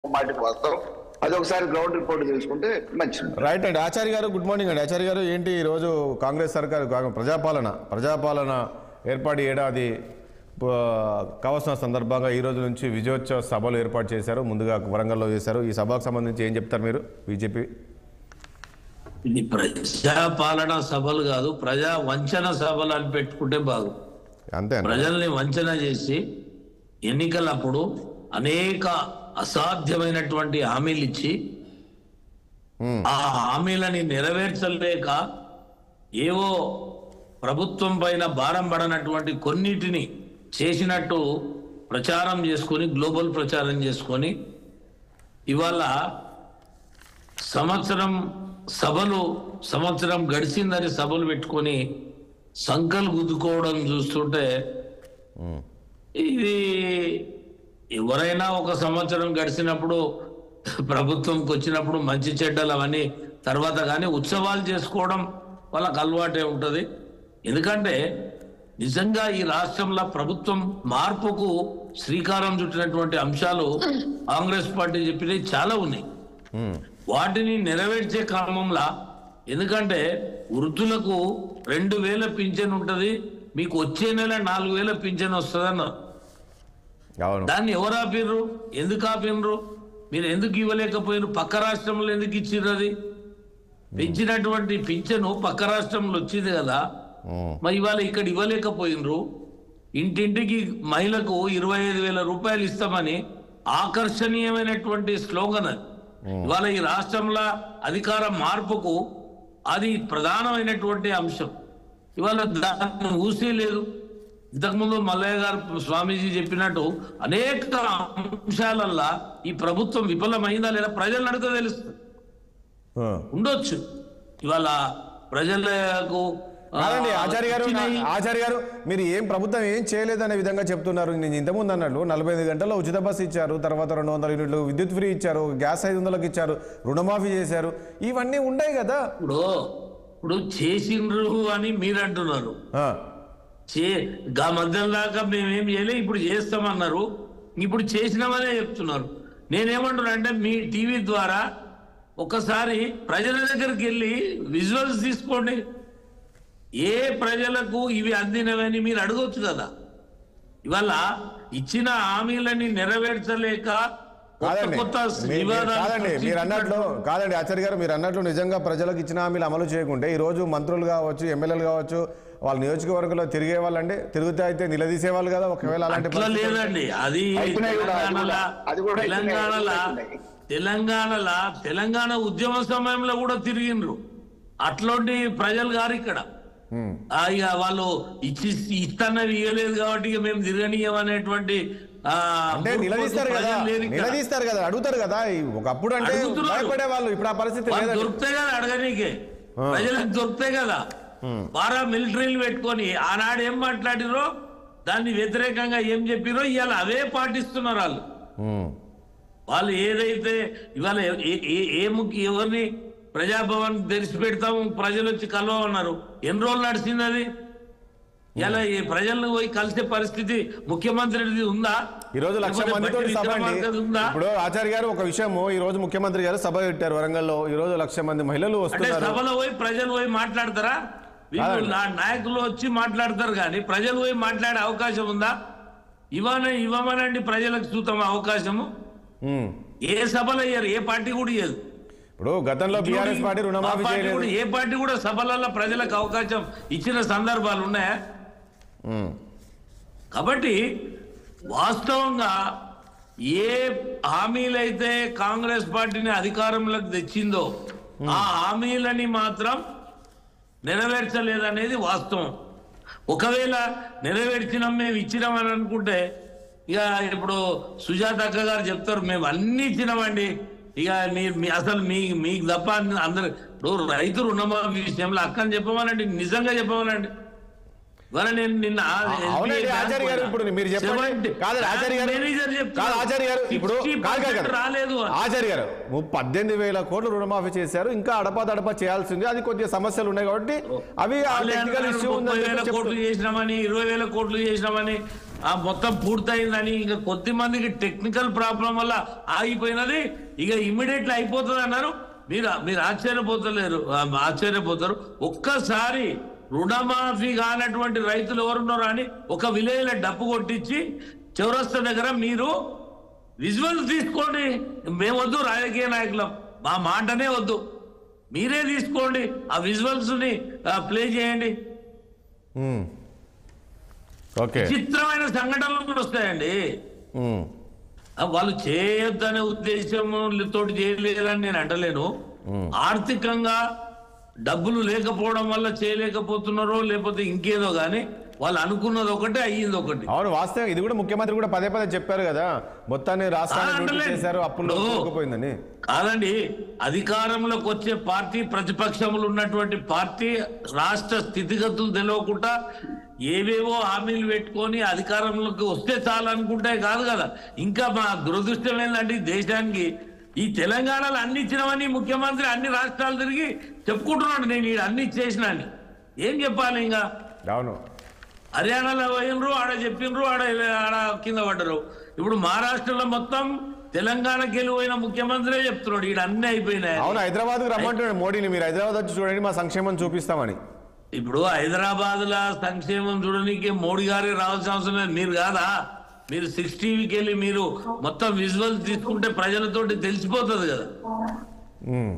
మాటికి వాస్తవం అది ఒకసారి గ్రౌండ్ రిపోర్ట్ తెలుసుకుంటే మంచిది రైట్ అండి ఆచార్య గారు గుడ్ మార్నింగ్ అండి ఆచార్య గారు ఏంటి ఈరోజు కాంగ్రెస్ సర్కారు కా- ప్రజాపాలన ప్రజాపాలన ఏర్పాటు ఏడాది ప- కావాల్సిన సందర్భంగా ఈ రోజు నుంచి విజయోత్సవ సభలు ఏర్పాటు చేశారు ముందుగా వరంగల్లో చేశారు ఈ సభకు సంబంధించి ఏం చెప్తారు మీరు బీజేపీ ఇది ప్రజా పాలన సభలు కాదు ప్రజా వంచన సభలు అని పెట్టుకుంటే బాగు అంతే అండి ప్రజల్ని వంచన చేసి ఎన్నికలప్పుడు అనేక అసాధ్యమైనటువంటి హామీలు ఇచ్చి ఉమ్, ఆ హామీలని నెరవేర్చలేక ఏవో ప్రభుత్వం పైన భారం పడనటువంటి కొన్నిటిని చేసినట్టు ప్రచారం చేసుకొని గ్లోబల్ ప్రచారం చేసుకొని ఇవాళ సంవత్సరం సభలు సంవత్సరం గడిచిందని సభలు పెట్టుకొని సంకలు గుద్దుకోవడం చూస్తుంటే ఇది ఎవరైనా ఒక సంవత్సరం గడిచినప్పుడు ప్రభుత్వంకి వచ్చినప్పుడు మంచి చెడ్డలు అవన్నీ తర్వాత కానీ ఉత్సవాలు చేసుకోవడం వాళ్ళకి అలవాటే ఉంటుంది ఎందుకంటే నిజంగా ఈ రాష్ట్రంలో ప్రభుత్వం మార్పుకు శ్రీకారం చుట్టినటువంటి అంశాలు కాంగ్రెస్ పార్టీ చెప్పినవి చాలా ఉన్నాయి ఉమ్, వాటిని నెరవేర్చే క్రమంలో ఎందుకంటే వృద్ధులకు రెండు వేల పింఛన్ ఉంటది మీకు వచ్చే నెల నాలుగు వేల పింఛన్ వస్తుంది అవును దాన్ని ఎవరు ఆపిర్రు ఎందుకు ఆపినరు మీరు ఎందుకు ఇవ్వలేకపోయినారు పక్క రాష్ట్రంలో ఎందుకు ఇచ్చిర్రు అది పెంచినటువంటి పింఛను పక్క రాష్ట్రంలో వచ్చింది కదా ఉమ్, మరి ఇవాళ ఇక్కడ ఇవ్వలేకపోయినరు ఇంటింటికి మహిళకు ఇరవై ఐదు వేల రూపాయలు ఇస్తామని ఆకర్షణీయమైనటువంటి స్లోగన్ అది ఇవాళ ఈ రాష్ట్రంలో అధికార మార్పుకు అది ప్రధానమైనటువంటి అంశం ఇవాళ దాన్ని ఊసే లేదు ఇంతకుముందు మల్లయ్య గారు స్వామీజీ చెప్పినట్టు అనేక అంశాలల్లా ఈ ప్రభుత్వం విఫలమైందా లేదా ప్రజలను అడిగితే తెలుస్తుంది ఆ. ఉండొచ్చు ఇవాళ ప్రజలకు ఆ, కాదండి ఆచార్య గారు వచ్చినాయి. నా- ఆచార్య గారు మీరు ఏం ప్రభుత్వం ఏం చేయలేదనే విధంగా చెప్తున్నారు నేను ఇంతకుముందు అన్నట్లు నలభై ఐదు గంటల్లో ఉచిత బస్సు ఇచ్చారు తర్వాత రెండు వందల యూనిట్లు విద్యుత్ ఫ్రీ ఇచ్చారు గ్యాస్ ఐదు వందలకు ఇచ్చారు రుణమాఫీ చేశారు ఇవన్నీ ఉన్నాయి కదా ఇప్పుడు ఇప్పుడు చేసిండ్రు అని మీరు అంటున్నారు ఆ, చే గా మధ్యం దాకా మేమేం చేయలే ఇప్పుడు చేస్తామన్నారు ఇప్పుడు చేసినామనే చెప్తున్నారు నేనేమంటున్నా అంటే మీ టీవీ ద్వారా ఒకసారి ప్రజల దగ్గరికి వెళ్ళి విజువల్స్ తీసుకోండి ఏ ప్రజలకు ఇవి అందినవని మీరు అడగొచ్చు కదా ఇవాళ ఇచ్చిన హామీలని నెరవేర్చలేక కొత్త కాదండి కొత్త మీ- మీరు- వివాదాలు కాదండి మీరు అన్నట్లు కాదండి ఆచార్య గారు మీరు అన్నట్లు నిజంగా ప్రజలకు ఇచ్చిన హామీలు అమలు చేయకుంటే ఈ రోజు మంత్రులు కావచ్చు ఎమ్మెల్యేలు కావచ్చు వాళ్ళ నియోజకవర్గంలో తిరిగే వాళ్ళండి తిరిగితే అయితే నిలదీసే వాళ్ళు కదా ఒకవేళ అలాంటి అట్లా పరిస్థితి ఉంటే. లేదండి అది అయిపోయినాయి కూడా, అది తెలంగాణలో కూడా. అది కూడా అయిపోయినాయి, తెలంగాణలో అది కూడా అయిపోయినాయి. తెలంగాణలో తెలంగాణ ఉద్యమ సమయంలో కూడా తిరిగిండ్రు అట్లాంటి ప్రజలు గారు ఇక్కడ ఉమ్. ఆ, ఇక వాళ్ళు ఇచ్చి ఇస్తానవి ఇవ్వలేదు కాబట్టి ఇక మేము తిరగనీయం అనేటువంటి ఆ, అంటే మూర్ఖపు నిలదీస్తారు కదా ప్రజలు లేరు ఇక్కడ. నిలదీస్తారు కదా అడుగుతారు కదా ఈ ఒకప్పుడు అంటే అడుగుతున్నారు. భయపడే వాళ్ళు ఇప్పుడు ఆ పరిస్థితి వాళ్ళు లేదండి దొరికితే కదా అడగనీకే ఆ. ప్రజలకు దొరికితే కదా వారా మిలిటరీలు పెట్టుకొని ఆనాడు ఏం మాట్లాడిరో దాన్ని వ్యతిరేకంగా ఏం చెప్పిరో ఇవాళ అవే పాటిస్తున్నారు వాళ్ళు ఉమ్. వాళ్ళు ఏదైతే ఇవాళ ఏ- ఏ- ఏ ముఖ్య ఎవరిని ప్రజాభవన్ తెరిచి పెడతాము ప్రజలు వచ్చి కలవన్నారు ఎన్ని రోజులు నడిచింది అది ఇలా ఈ ప్రజలను పోయి కలిసే పరిస్థితి ముఖ్యమంత్రిది ఉందా ఈ రోజు లక్ష లేకపోతే మందితో బట్టి సభ అండి విక్రమార్కది ఉందా ఇప్పుడు ఆచార్య గారు ఒక విషయము ఈ రోజు ముఖ్యమంత్రి గారు సభ పెట్టారు వరంగల్లో ఈ రోజు లక్ష మంది మహిళలు అంటే వస్తున్నారు సభలో పోయి ప్రజలు పోయి మాట్లాడతారా వీళ్ళు కాదండి. నా నాయకులు వచ్చి మాట్లాడతారు కానీ ప్రజలు పోయి మాట్లాడే అవకాశం ఉందా ఇవ్వన ఇవ్వమనండి ప్రజలకు చూద్దాం అవకాశము ఉమ్. ఏ సభలు అయ్యారు ఏ పార్టీ కూడా ఇయ్యదు ఇప్పుడు గతంలో బీఆర్ఎస్ పార్టీ రుణమాఫీ ఆ పార్టీ చేయలేదు కూడా- ఏ పార్టీ కూడా సభలలో ప్రజలకు అవకాశం ఇచ్చిన సందర్భాలు ఉన్నాయా ఉమ్. కాబట్టి వాస్తవంగా ఏ హామీలైతే కాంగ్రెస్ పార్టీని అధికారంలోకి తెచ్చిందో ఆ హామీలని మాత్రం నెరవేర్చలేదనేది వాస్తవం ఒకవేళ నెరవేర్చినాం మేము ఇచ్చినాం అని అనుకుంటే ఇక ఇప్పుడు సుజాత అక్క గారు చెప్తారు మేము అన్ని ఇచ్చినామండి ఇక మీరు మీ అసలు మీ మీకు తప్ప అన్ని- అందరు ఇప్పుడు రైతు రుణమాఫీ విషయంలో అక్కని చెప్పమనండి నిజంగా చెప్పమనండి ఇవాళ నేను నిన్న అవునండి SBI ఆచార్య గారు ఇప్పుడు మీరు చెప్పండి Seventy- కాదు ఆచార్య గారు మేనేజర్ చెప్తున్నారు. కాదు ఆచార్య గారు ఇప్పుడు 60% కాదు కాదు కాదు. రాలేదు అని. ఆచార్య గారు ము- పద్దెనిమిది వేల కోట్లు రుణమాఫీ చేశారు ఇంకా అడపా దడపా చేయాల్సింది అది కొద్దిగా సమస్యలు ఉన్నాయి కాబట్టి అవి ఆ వాళ్ళు టెక్నికల్ అంటున్నారు ఇష్యూ ముప్పై ఉందని వేల చెప్పి కోట్లు చెప్తున్నారు. చేసినామని ఇరవై వేల కోట్లు చేసినామని ఆ మొత్తం పూర్తయిందని ఇంకా కొద్ది మందికి టెక్నికల్ ప్రాబ్లం వల్ల ఆగిపోయినది ఇక ఇమ్మీడియట్లీ అయిపోతుంది అన్నారు మీరు మీరు ఆశ్చర్యపోతలేరు ఆ, ఆశ్చర్యపోతారు ఒక్కసారి రుణమాఫీ కానటువంటి రైతులు ఎవరున్నారో అని ఒక విలేజ్ లో డప్పు కొట్టించి చౌరస్తా దగ్గర మీరు విజువల్ తీసుకోండి మేమొద్దు రాజకీయ నాయకులం మా మాటనే వద్దు మీరే తీసుకోండి ఆ విజువల్స్ ని ప్లే చేయండి ఉమ్. ఓకే చిత్రమైన సంఘటనలు కూడా వస్తాయండి ఉమ్. ఆ, వాళ్ళు చేయొద్దనే ఉద్దేశం తోటి చేయలేదని నేను అంటలేను ఆర్థికంగా డబ్బులు లేకపోవడం వల్ల చేయలేకపోతున్నారో లేకపోతే ఇంకేదో గానీ వాళ్ళు అనుకున్నది ఒకటి అయ్యింది ఒకటి అవును వాస్తవం ఇది కూడా ముఖ్యమంత్రి కూడా పదే పదే చెప్పారు కదా మొత్తాన్ని రాష్ట్రాన్ని ఆ, లూటీ అంటలేదు. చేశారు అప్పుల్లో ఇప్పుడు- కూరుకుపోయిందని కాదండి అధికారంలోకి వచ్చే పార్టీ ప్రతిపక్షములు ఉన్నటువంటి పార్టీ రాష్ట్ర స్థితిగతులు తెలియకుండా ఏవేవో హామీలు పెట్టుకొని అధికారంలోకి వస్తే చాలు అనుకుంటే కాదు కదా ఇంకా మా దురదృష్టం ఏంటంటే ఈ దేశానికి ఈ తెలంగాణలో అన్ని ఇచ్చినవని ముఖ్యమంత్రి అన్ని రాష్ట్రాలు తిరిగి చెప్పుకుంటున్నాడు నేను ఈ అన్ని ఇచ్చేసిన అని ఏం చెప్పాలి ఇంకా అవును హర్యానాలో పోయినరు ఆడ చెప్పిండ్రు ఆడ ఆడ కింద పడ్డరు ఇప్పుడు మహారాష్ట్రలో మొత్తం తెలంగాణకి వెళ్ళిపోయిన ముఖ్యమంత్రే చెప్తున్నాడు ఈడ అన్ని అయిపోయినాయి అవును హైదరాబాద్కి రమ్మంటున్నాడు మోడీని మీరు హైదరాబాద్ వచ్చి చూడండి మా సంక్షేమం చూపిస్తామని ఇప్పుడు హైదరాబాద్ లా సంక్షేమం చూడడానికి మోడీ గారే రావాల్సిన అవసరం లేదు మీరు కాదా మీరు సిక్స్ టీవీకి వెళ్ళి మీరు మొత్తం విజువల్ తీసుకుంటే ప్రజలతోటి తెలిసిపోతుంది కదా ఉమ్.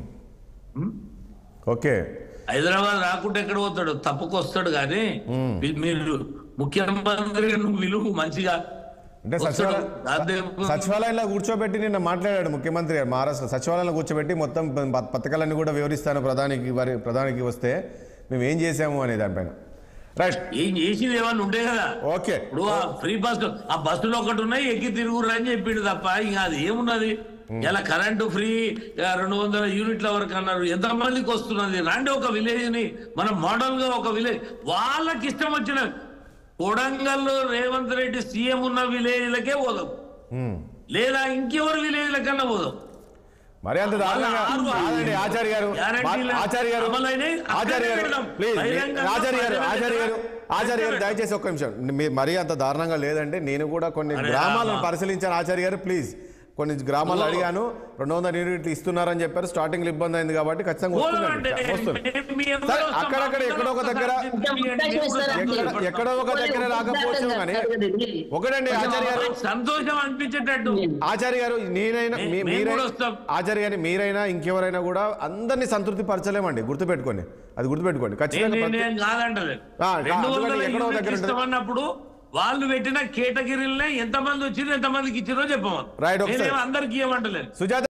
ఓకే హైదరాబాద్ రాకుంటే ఎక్కడ పోతాడు తప్పుకు వస్తాడు కానీ మీ- మీరు ముఖ్యమంత్రి నువ్వు విలువ మంచిగా అంటే వస్తాడు. సచివాలయం అదే సచివాలయంలో కూర్చోబెట్టి నిన్న మాట్లాడాడు ముఖ్యమంత్రి గారు మహారాష్ట్ర సచివాలయంలో కూర్చోబెట్టి మొత్తం ప- పథకాలన్నీ కూడా వివరిస్తాను ప్రధానికి వారి ప్రధానికి వస్తే మేము ఏం చేసాము అనే దానిపైన రైట్ ఏం చేసింది ఏమన్నా ఉంటే కదా ఓకే ఇప్పుడు ఆ ఫ్రీ బస్ ఆ బస్సులో ఒకటి ఉన్నాయి ఎక్కి తిరుగురు అని చెప్పిండు తప్ప ఇంకా అది ఏమున్నది ఇలా కరెంటు ఫ్రీ ఆ, రెండు వందల యూనిట్ల వరకు అన్నారు ఎంత మందికి వస్తున్నది రండి ఒక విలేజ్ ని మనం మోడల్ గా ఒక విలేజ్ వాళ్ళకి ఇష్టం వచ్చిన కొడంగల్లో రేవంత్ రెడ్డి సీఎం ఉన్న విలేజ్లకే పోదాం ఉమ్. లేదా ఇంకెవరి విలేజ్ల కన్నా పోదాం మరి అంత దారుణంగా ఆరు ఆరు కాదండి ఆచార్య గారు గ్యారంటీల మా- ఆచార్య గారు అమలైనవి ఆచార్య గారు అక్కడే ప్లీజ్ బహిరంగంగా ఆచార్య గారు ప్రజల ఆచార్య గారు దగ్గర ఆచార్య గారు పెట్టారు. దయచేసి ఒక్క నిమిషం మీరు మరీ అంత దారుణంగా లేదంటే నేను కూడా కొన్ని అరే గ్రామాలను రామా. పరిశీలించాను ఆచార్య గారు ప్లీజ్ కొన్ని గ్రామాలు ఓ. అడిగాను రెండు వందల యూనిట్లు ఇస్తున్నారని చెప్పారు స్టార్టింగ్ ఇబ్బంది అయింది కాబట్టి ఖచ్చితంగా పోదామంటే వస్తుందండి వస్తుంది మేము మీ అందరూ సరే, వస్తాం. అక్కడక్కడ ఎక్కడో ఒక దగ్గర ఎక్కడ ఎక్కడో ఒక దగ్గర రాకపోవచ్చు కానీ ఒకటండి ఆచార్య గారు సంతోషం అనిపించేటట్టు ఆచార్య గారు నేనైనా మీ- మే- మేము మీరైనా కూడా వస్తాం. ఆచార్య గారు మీరైనా ఇంకెవరైనా కూడా అందరినీ సంతృప్తి పరచలేమండి గుర్తుపెట్టుకోండి అది గుర్తుపెట్టుకోండి ఖచ్చితంగా నేను- ప్రతి- నేను కాదంటలేదు ఆ, రెండు అందుకని వందల ఎక్కడో యూనిట్ దగ్గర ఉంటుంది. ఇస్తామన్నప్పుడు వాళ్ళు పెట్టిన కేటగిరీలనే ఎంతమంది వచ్చిందో ఎంతమందికి ఇచ్చిరో చెప్పమని Right, ఒకసారి. నేనేం అందరికి ఇవ్వమంటలేదు సుజాత